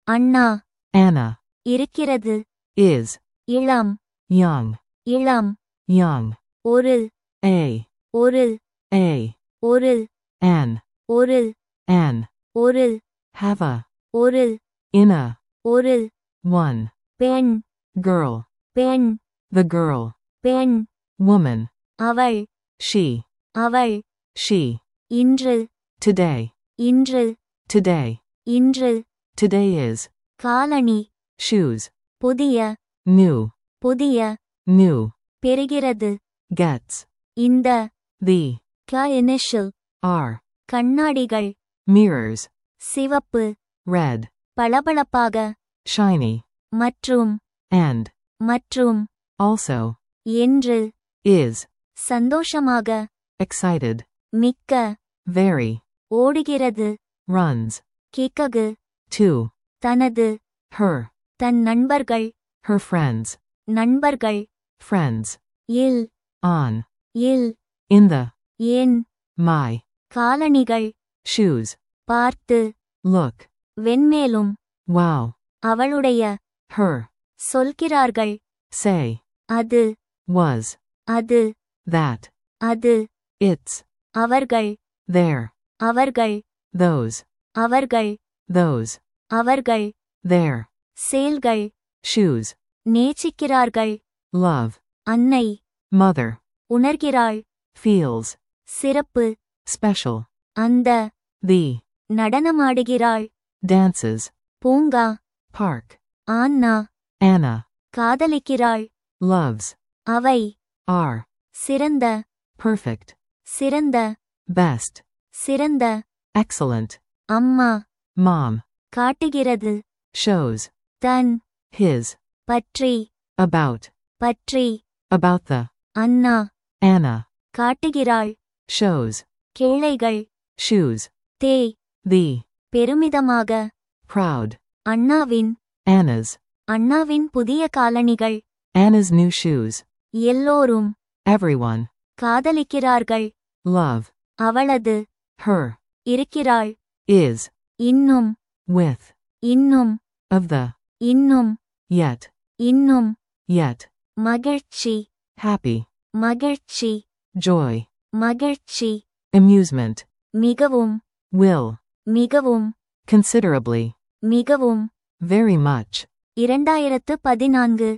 அண்ணா Anna, இருக்கிறது is, இளம் young, இளம் young, ஒரு a, ஒரு a, ஒரு an, ஒரு an, ஒரு have a, ஒரு in a, ஒரு one, பெண் girl, பெண் the girl, பெண் woman, அவள் she, அவள் she, இன்று today, இன்று today, இன்று today is, காலணி shoes, புதிய new, புதிய new, பெறுகிறது gets, இந்த the, க இனிஷியல் are, கண்ணாடிகள் mirrors, சிவப்பு red, பளபளப்பாக shiny, மற்றும் and, மற்றும் also, என்று is, சந்தோஷமாக excited, மிக்க very, ஓடுகிறது runs, கிக்ககு to, தனது her, தன் நண்பர்கள் her friends, நண்பர்கள் friends, இல் on, இல் in the, ஏன் my, காலணிகள் shoes, பார்த்து look, வெண்மேலும் wow, அவளுடைய her, சொல்கிறார்கள் say, அது was, அது that, அது it's, அவர்கள் there, அவர்கள் those, அவர்கள் those, அவர்கள் there, செயல்கள் shoes, நேசிக்கிறார்கள் love, அன்னை mother, உணர்கிறாள் feels, சிறப்பு special, அந்த the, நடனமாடுகிறாள் dances, பூங்கா park, ஆன்னா Anna, காதலிக்கிறாள் loves, அவை are, சிறந்த perfect, சிறந்த best, சிறந்த excellent, அம்மா mom, காட்டுகிறது shows, தன் his, பற்றி about, பற்றி about the, Anna Anna, காட்டுகிறாள் shows, கிளைகள் shoes, தே the, பெருமிதமாக proud, அண்ணாவின் Anna's, அண்ணாவின் புதிய காலணிகள் Anna's new shoes, எல்லோரும் everyone, காதலிக்கிறார்கள் love, அவளது her, இருக்கிறாள் is, இன்னும் with, இன்னும் of the, இன்னும் yet, இன்னும் yet, மகிழ்ச்சி happy, மகிழ்ச்சி joy, மகிழ்ச்சி amusement, மிகவும் will, மிகவும் considerably, மிகவும் very much, இரண்டாயிரத்து பதினான்கு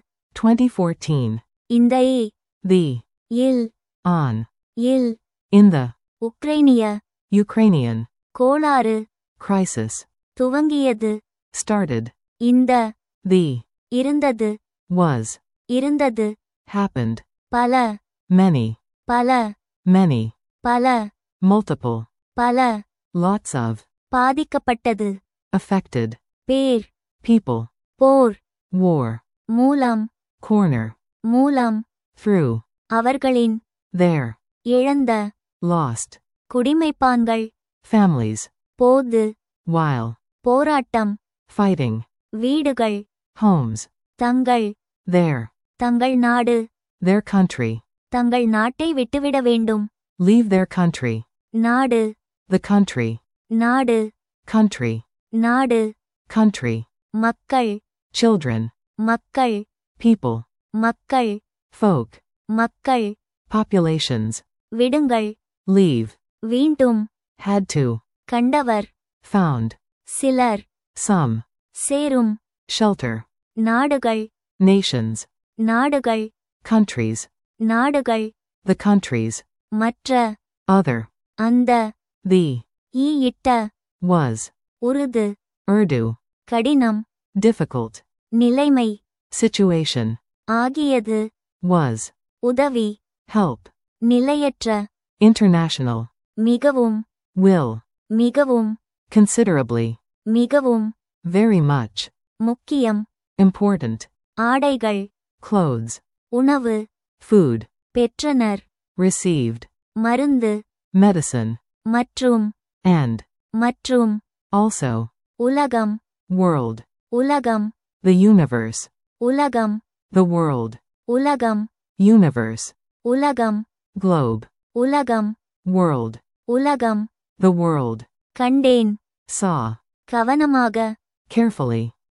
2014, இந்த ஏ the, இல் on, இல் in the, உக்ரைனிய Ukrainian, கோளாறு crisis, துவங்கியது started, இந்த the, இருந்தது was, இருந்தது happened, பல many, பல many, பல multiple, பல lots of, பாதிக்கப்பட்டது affected, பேர் people, போர் war, மூலம் corner, மூலம் through, அவர்களின் there, இழந்த lost, குடிமைப்பான்கள் families, போது while, போராட்டம் fighting, வீடுகள் homes, தங்கள் there, தங்கள் நாடு their country, தங்கள் நாட்டை விட்டுவிட வேண்டும் leave their country, நாடு the country, நாடு country, நாடு country, மக்கள் children, மக்கள் people, மக்கள் folk, மக்கள் populations, விடுங்கள் leave, வீண்டும் had to, கண்டவர் found, சிலர் some, சேரும் shelter, நாடுகள் nations, நாடுகள் countries, நாடுகள் the countries, மற்ற other, அந்த the, ஈ இட்ட was, உருது Urdu, கடினம் difficult, நிலைமை situation, ஆகியது was, உதவி help, நிலையற்ற international, மிகவும் will, மிகவும் considerably, மிகவும் very much, முக்கியம் important, ஆடைகள் clothes, உணவு food, பெற்றனர் received, மருந்து medicine, மற்றும் and, மற்றும் also, உலகம் world, உலகம் the universe, உலகம் the world, உலகம் universe, உலகம் globe, உலகம் world, உலகம் the world, கண்டேன் saw, கவனமாக carefully,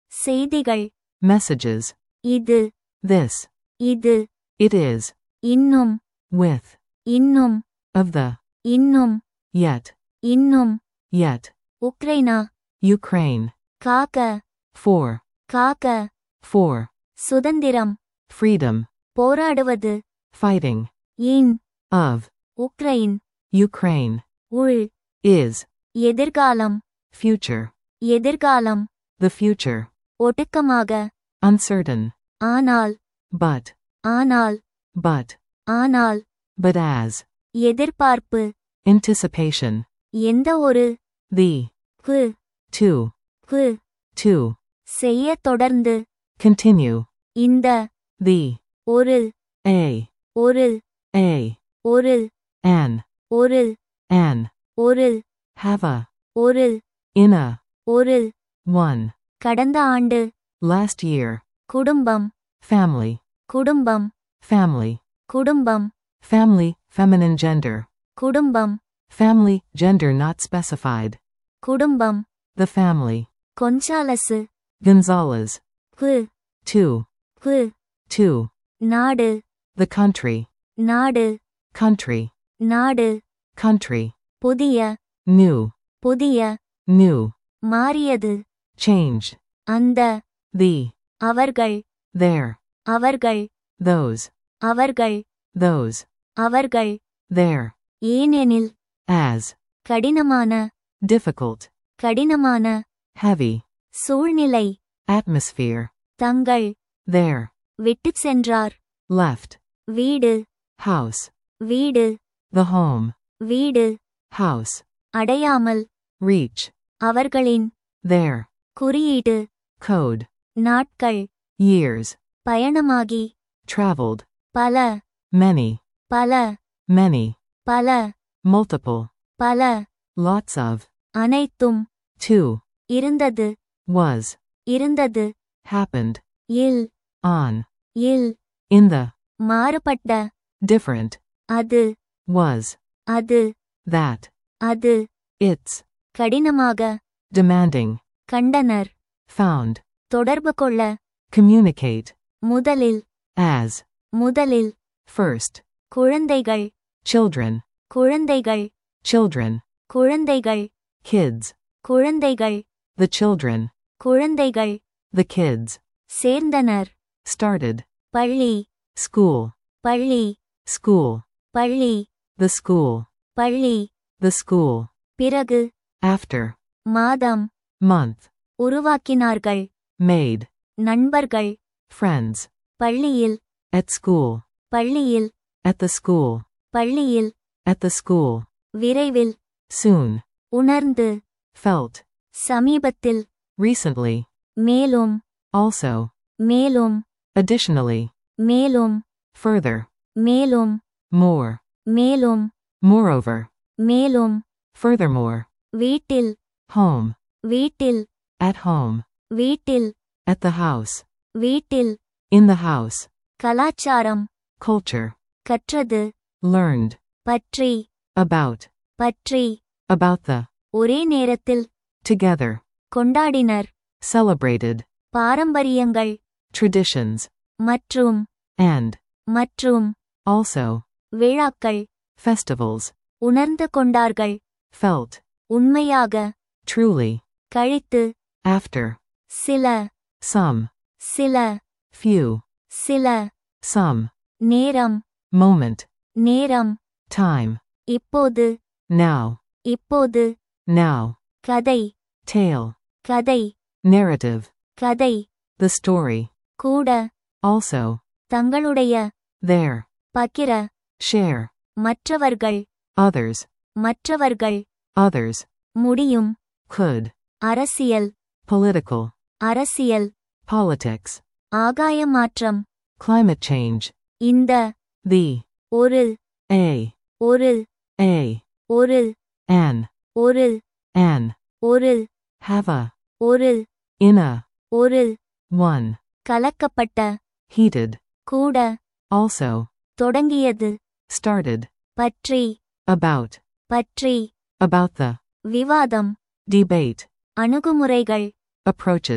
செய்திகள் messages, இது this, இது it is, இன்னும் with, இன்னும் of the, இன்னும் yet, இன்னும் yet, உக்ரைனா Ukraine, காக்க for, காக்க for, சுதந்திரம் freedom, போராடுவது fighting, இன் of, உக்ரைன் Ukraine, உள் is, எதிர்காலம் future, எதிர்காலம் the future, ஒடுக்கமாக uncertain, ஆனால் but, ஆனால் but, ஆனால் but as, எதிர்பார்ப்பு anticipation, எந்த ஒரு the, கு to, கு to, செய்ய தொடர்ந்து continue, இந்த the, ஒரு a, ஒரு a, ஒரு an, ஒரு an, ஒரு have a, ஒரு in a, ஒரு one, கடந்த ஆண்டு last year, குடும்பம் family, குடும்பம் family, குடும்பம் family, feminine gender, குடும்பம் family, gender not specified, குடும்பம் the family, கொன்சாலசு Gonzalez, கு two, கு two, நாடு the country, நாடு country, நாடு country, புதிய new, புதிய new, மாறியது changed, அந்த the, அவர்கள் there, அவர்கள் those, அவர்கள் those, அவர்கள் there, ஏனெனில் as, கடினமான difficult, கடினமான heavy, சூழ்நிலை atmosphere, தங்கள் there, விட்டுச் சென்றார் left, வீடு house, வீடு the home, வீடு house, அடையாமல் reach, அவர்களின் there, குறியீடு code, நாட்கள் years, பயணமாகி traveled, பல many, பல many, பல multiple, பல lots of, அனைத்தும் two, இருந்தது was, இருந்தது happened, இல் on, இல் in the, மாறுபட்ட different, அது was, அது that, அது its, கடினமாக demanding, கண்டனர் found, தொடர்பு கொள்ள communicate, முதலில் as, முதலில் first, குழந்தைகள் children, குழந்தைகள் children, குழந்தைகள் kids, குழந்தைகள் the children, குழந்தைகள் the kids, சேர்ந்தனர் started, பள்ளி school, பள்ளி school, பள்ளி the school, பள்ளி the school, பிறகு after, மாதம் month, உருவாக்கினார்கள் made, நண்பர்கள் friends, பள்ளியில் at school, பள்ளியில் at the school, பள்ளியில் at the school, விரைவில் soon, உணர்ந்து felt, சமீபத்தில் recently, மேலும் also, மேலும் additionally, மேலும் further, மேலும் more, மேலும் moreover, மேலும் furthermore, வீட்டில் home, வீட்டில் at home, வீட்டில் at the house, வீட்டில் in the house, கலாச்சாரம் culture, கற்றது learned, பற்றி about, பற்றி about the, ஒரே நேரத்தில் together, கொண்டாடினர் celebrated, பாரம்பரியங்கள் traditions, மற்றும் and, மற்றும் also, விழாக்கள் festivals, உணர்ந்து கொண்டார்கள் felt, உண்மையாக truly, கழித்து after, சில some, சில few, சில some, நேரம் moment, நேரம் time, இப்போது now, இப்போது now, கதை tale, கதை narrative, கதை the story, கூட also, தங்களுடைய there, பகிர share, மற்றவர்கள் others, மற்றவர்கள் others, முடியும் could, அரசியல் political, அரசியல் politics, ஆகாய மாற்றம் climate change, இந்த the, ஒரு a, ஒரு a, ஒரு an, ஒரு an, ஒரு have a, ஒரு in a, ஒரு one, கலக்கப்பட்ட heated, கூட also, தொடங்கியது started, பற்றி about, பற்றி about the, விவாதம் debate, அணுகுமுறைகள் approaches,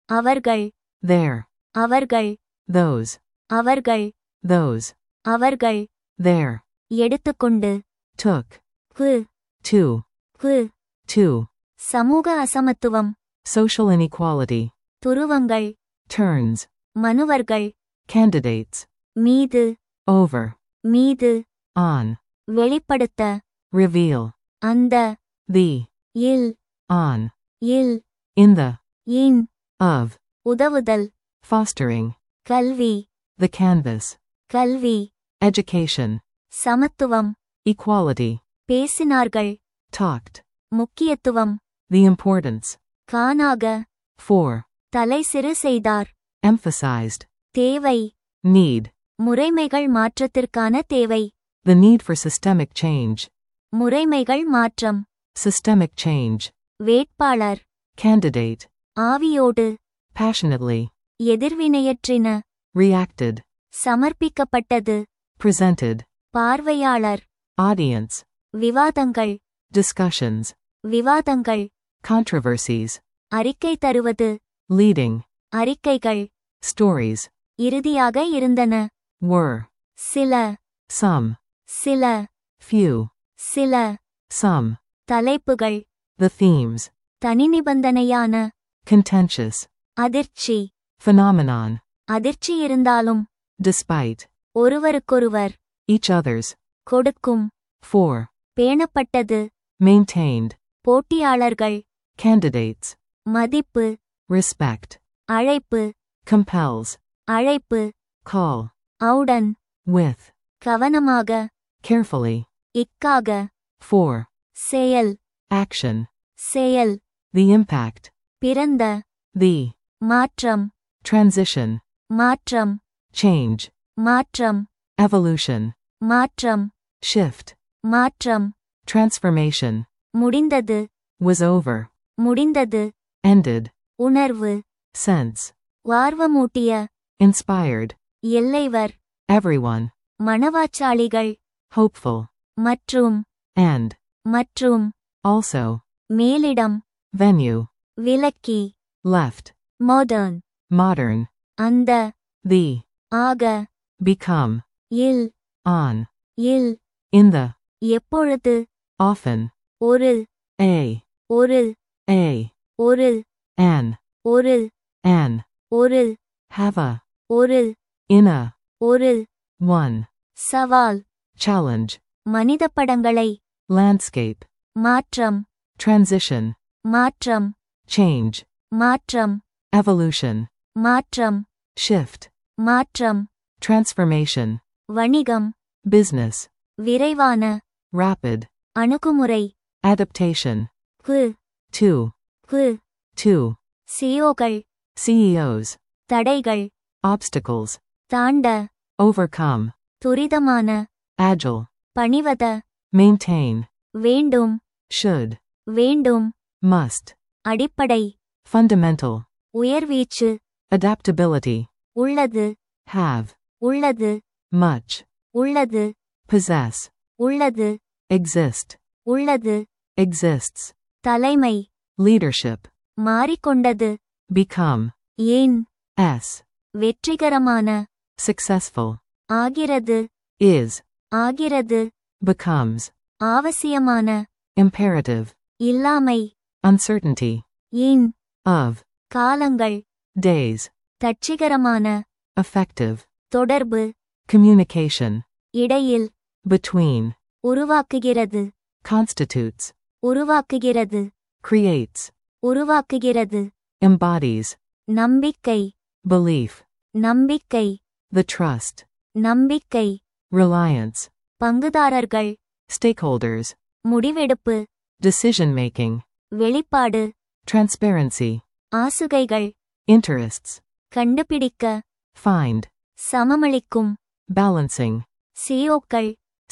அவர்கள் There. அவர்கள் Those. அவர்கள் Those. அவர்கள் There. எடுத்துக்கொண்டு Took. கு To. கு To. சமூக அசமத்துவம் Social inequality. துருவங்கள் Turns. மனுவர்கள் Candidates. மீது Over. மீது On. வெளிப்படுத்த Reveal. அந்த The. Will On. இல் In the. In Of. உதவுதல் Fostering. கல்வி The canvas. கல்வி Education. சமத்துவம் Equality. பேசினார்கள் Talked. முக்கியத்துவம் The importance. காணாக For. தலை சிறு செய்தார் Emphasized. தேவை Need. முறைமைகள் மாற்றத்திற்கான தேவை The need for systemic change. முறைமைகள் மாற்றம் Systemic change. வேட்பாளர் Candidate. ஆவியோடு Passionately. எதிர்வினையற்றின Reacted. சமர்ப்பிக்கப்பட்டது Presented. பார்வையாளர் Audience. விவாதங்கள் Discussions. விவாதங்கள் Controversies. அறிக்கை தருவது Leading. அறிக்கைகள் Stories. இறுதியாக இருந்தன Were. சில Some. சில Few. சில Some. தலைப்புகள் The themes. தனிநிபந்தனையான Contentious. அதிர்ச்சி Phenomenon. அதிர்ச்சி இருந்தாலும் Despite. ஒருவருக்கொருவர் Each other's. கொடுக்கும் For. பேணப்பட்டது Maintained. போட்டியாளர்கள் Candidates. மதிப்பு Respect. அழைப்பு Compels. அழைப்பு Call. அவுடன் With. கவனமாக Carefully. இக்காக For. செயல் Action. செயல் The impact. பிறந்த The. மாற்றம் Transition. மாற்றம் Change. மாற்றம் Evolution. மாற்றம் Shift. மாற்றம் Transformation. முடிந்தது Was over. முடிந்தது Ended. உணர்வு Sense. ஆர்வமூட்டிய Inspired. எல்லைவர் Everyone. மணவாச்சாளிகள் Hopeful. மற்றும் And. மற்றும் Also. மேலிடம் Venue. விலக்கி Left. Modern Modern. அந்த The. ஆக Become. இல் On. இல் In the. எப்பொழுது Often. ஒரு A. ஒரு A. ஒரு An. ஒரு An. ஒரு Have a. ஒரு In a. ஒரு One. சவால் Challenge. மனித படங்களை Landscape. மாற்றம் Transition. மாற்றம் Change. மாற்றம் Evolution. மாற்றம் Shift. மாற்றம் Transformation. வணிகம் Business. விரைவான Rapid. அணுகுமுறை Adaptation. கு To. கு To. சியோகள் CEOs. தடைகள் Obstacles. தாண்ட Overcome. துரிதமான Agile. பணிவத Maintain. வேண்டும் Should. வேண்டும் Must. அடிப்படை Fundamental. உயர்வீச்சு Adaptability. உள்ளது Have. உள்ளது Much. உள்ளது Possess. உள்ளது Exist. உள்ளது Exists. தலைமை Leadership. மாறிக்கொண்டது Become. ஏன் S. வெற்றிகரமான Successful. ஆகிறது Is. ஆகிறது Becomes. அவசியமான Imperative. இல்லாமை Uncertainty. ஏன் Of. காலங்கள் Days. தட்சிகரமான Effective. தொடர்பு Communication. இடையில் Between. உருவாக்குகிறது Constitutes. உருவாக்குகிறது Creates. உருவாக்குகிறது Embodies. நம்பிக்கை Belief. நம்பிக்கை The trust. நம்பிக்கை Reliance. பங்குதாரர்கள் Stakeholders. முடிவெடுப்பு Decision making. வெளிப்பாடு Transparency. ஆசுகைகள் Interests. கண்டுபிடிக்க Find. சமமளிக்கும் Balancing. சிஓக்கள்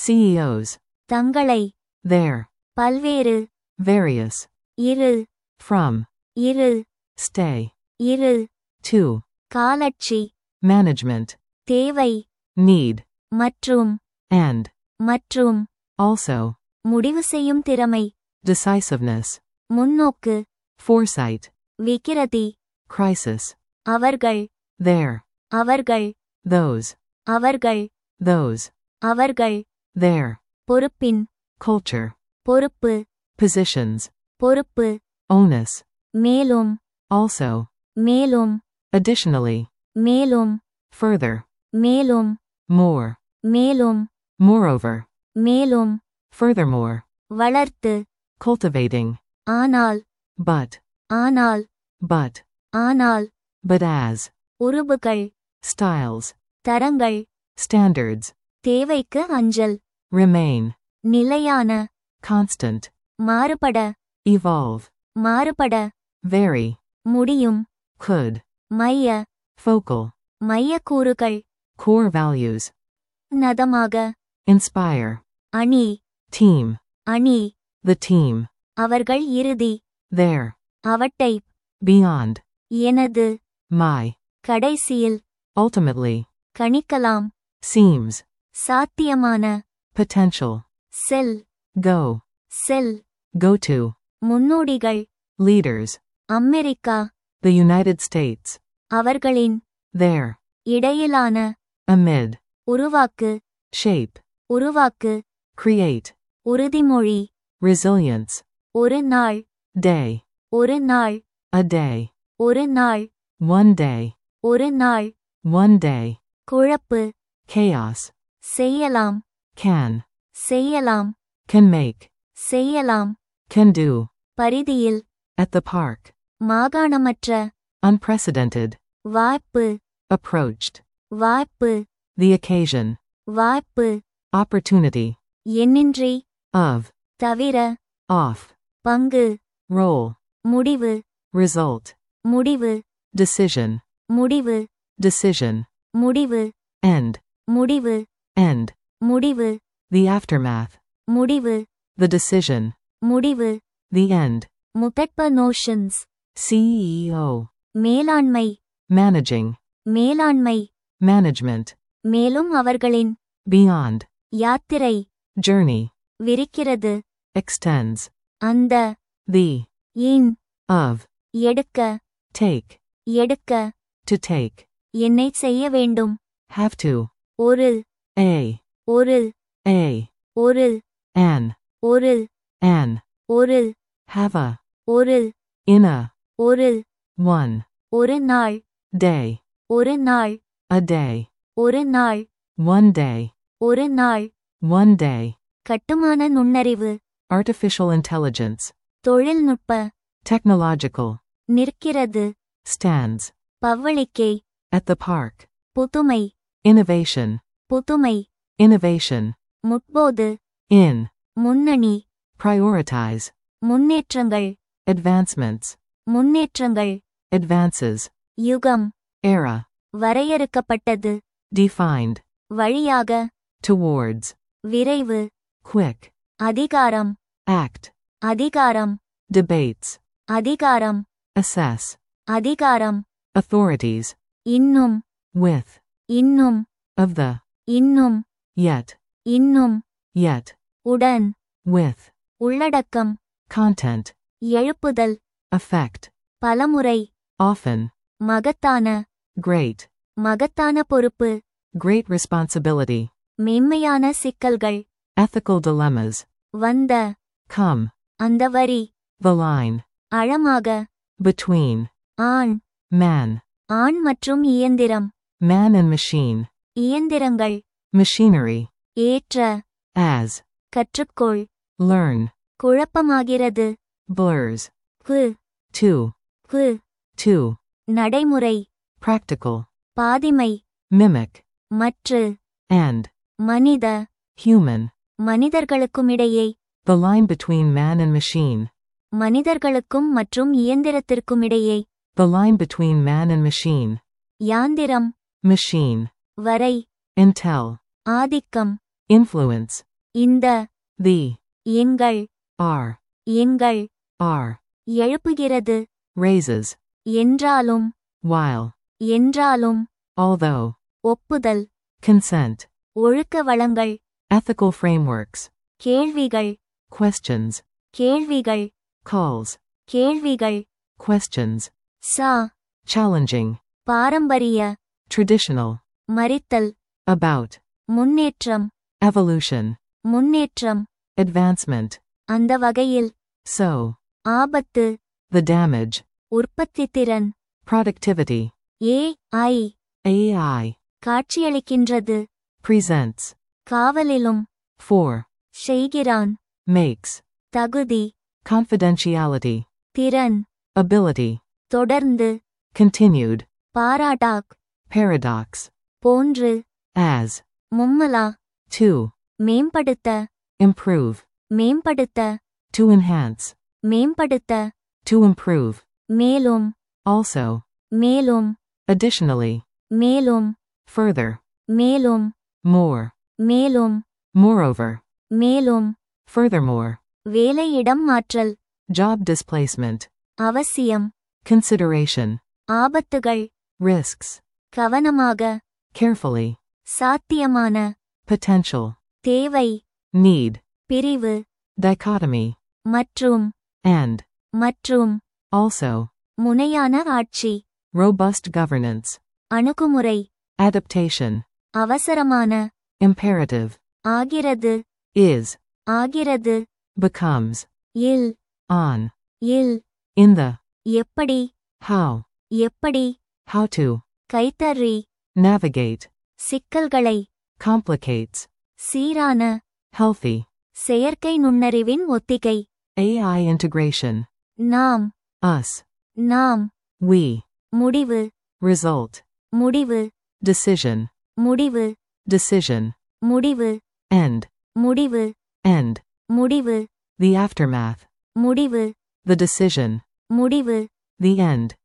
CEOs. தங்களை There. பல்வேறு Various. இரு From. இரு Stay. இரு To. காலட்சி Management. தேவை Need. மற்றும் And. மற்றும் Also. முடிவு செய்யும் திறமை Decisiveness. முன்னோக்கு Foresight. விக்கிரதி crisis, அவர்கள் there, அவர்கள் those, அவர்கள் those, அவர்கள் there, பொறுப்பின் culture, பொறுப்பு positions, பொறுப்பு onus, மேலும் also, மேலும் additionally, மேலும் further, மேலும் more, மேலும் moreover, மேலும் furthermore, வளர்த்து cultivating, ஆனால் but, ஆனால் but, ஆனால் but as, உருபுகள் styles, தரங்கள் standards, தேவைக்கு அஞ்சல் remain, நிலையான constant, மாறுபட evolve, மாறுபட vary, முடியும் could, மைய focal, மையக்கூறுகள் core values, நதமாக inspire, அணி team, அணி the team, அவர்கள் இறுதி there, அவட்டை beyond, எனது my, கடைசியில் ultimately, கணிக்கலாம் seems, சாத்தியமான potential, செல் go, செல் go to, முன்னோடிகள் leaders, America the United States, அவர்களின் there, இடையிலான amid, உருவாக்கு shape, உருவாக்கு create, உறுதிமொழி resilience, ஒரு நாள் day, ஒரு நாள் a day, ஒரு நாள் one day, ஒரு நாள் one day, குழப்பு chaos, செய்யலாம் can, செய்யலாம் can make, செய்யலாம் can do, பரிதியில் at the park, மாகாணமற்ற unprecedented, வாய்ப்பு approached, வாய்ப்பு the occasion, வாய்ப்பு opportunity, எண்ணின்றி of, தவிர off, பங்கு role, முடிவு result, முடிவு decision, முடிவு decision, முடிவு end, முடிவு end, முடிவு the aftermath, முடிவு the decision, முடிவு the end, முத்தட்ப நோஷன்ஸ் CEO, மேலாண்மை managing, மேலாண்மை management, மேலும் அவர்களின் beyond, யாத்திரை journey, விரிக்கிறது extends, அந்த the, இன் of, எடுக்க take, எடுக்க to take, என்னை செய்ய வேண்டும் have to, ஒரு a, ஒரு a, ஒரு an, ஒரு an, ஒரு have a, ஒரு in a, ஒரு one, ஒரு நாள் day, ஒரு நாள் a day, ஒரு நாள் one day, ஒரு நாள் one day, கட்டுமான நுண்ணறிவு artificial intelligence, தொழில்நுட்ப technological, நிற்கிறது stands, பவ்வளிக்கை at the park, புதுமை innovation, புதுமை innovation, முற்போது in, முன்னணி prioritize, முன்னேற்றங்கள் advancements, முன்னேற்றங்கள் advances, யுகம் era, வரையறுக்கப்பட்டது defined, வழியாக towards, விரைவு quick, அதிகாரம் act, அதிகாரம் debates, அதிகாரம் assess, அதிகாரம் authorities, இன்னும் with, இன்னும் of the, இன்னும் yet, இன்னும் yet, உடன் with, உள்ளடக்கம் content, எழுப்புதல் effect, பலமுறை often, மகத்தான great, மகத்தான பொறுப்பு great responsibility, மென்மையான சிக்கல்கள் ethical dilemmas, வந்த come, அந்த வரி the line, அழமாக between, ஆண் man, ஆண் மற்றும் இயந்திரம் man and machine, இயந்திரங்கள் machinery, ஏற்ற as, கற்றுக்கொள் learn, குழப்பமாகிறது blurs, கு to, கு to, நடைமுறை practical, பாதிமை mimic, மற்று and, மனித human, மனிதர்களுக்குமிடையே the line between man and machine, மனிதர்களுக்கும் மற்றும் இயந்திரத்திற்குமிடையே the line between man and machine, யாந்திரம் machine, வரை intel, ஆதிக்கம் influence, இந்த the, எங்கள் are, எங்கள் are, எழுப்புகிறது raises, என்றாலும் while, என்றாலும் although, ஒப்புதல் consent, ஒழுக்க வளங்கள் ethical frameworks, கேள்விகள் questions, கேள்விகள் calls, கேள்விகள் questions, சா challenging, பாரம்பரிய traditional, மறித்தல் about, முன்னேற்றம் evolution, முன்னேற்றம் advancement, அந்த வகையில் so, ஆபத்து the damage, உற்பத்தித்திறன் productivity, A I AI, காட்சியளிக்கின்றது presents, காவலிலும் for, செய்கிறான் makes, தகுதி confidentiality, திறன் ability, தொடர்ந்து continued, பாராடாக் paradox, போன்று as, மும்மலா to, மேம்படுத்த improve, மேம்படுத்த to enhance, மேம்படுத்த to improve, மேலும் also, மேலும் additionally, மேலும் further, மேலும் more, மேலும் moreover, மேலும் furthermore, வேலையிடம் மாற்றல் job displacement, அவசியம் consideration, ஆபத்துகள் risks, கவனமாக carefully, சாத்தியமான potential, தேவை need, பிரிவு dichotomy, மற்றும் and, மற்றும் also, முனையான ஆட்சி robust governance, அணுகுமுறை adaptation, அவசரமான imperative, ஆகிறது is, ஆகிறது becomes, இல் on, இல் in the, எப்படி how, எப்படி how to, கைத்தறி navigate, சிக்கல்களை complicates, சீரான healthy, செயற்கை நுண்ணறிவின் ஒத்திகை AI integration, நாம் us, நாம் we, முடிவு result, முடிவு decision, முடிவு decision, முடிவு end, முடிவு end, முடிவு the aftermath, முடிவு the decision, முடிவு the end,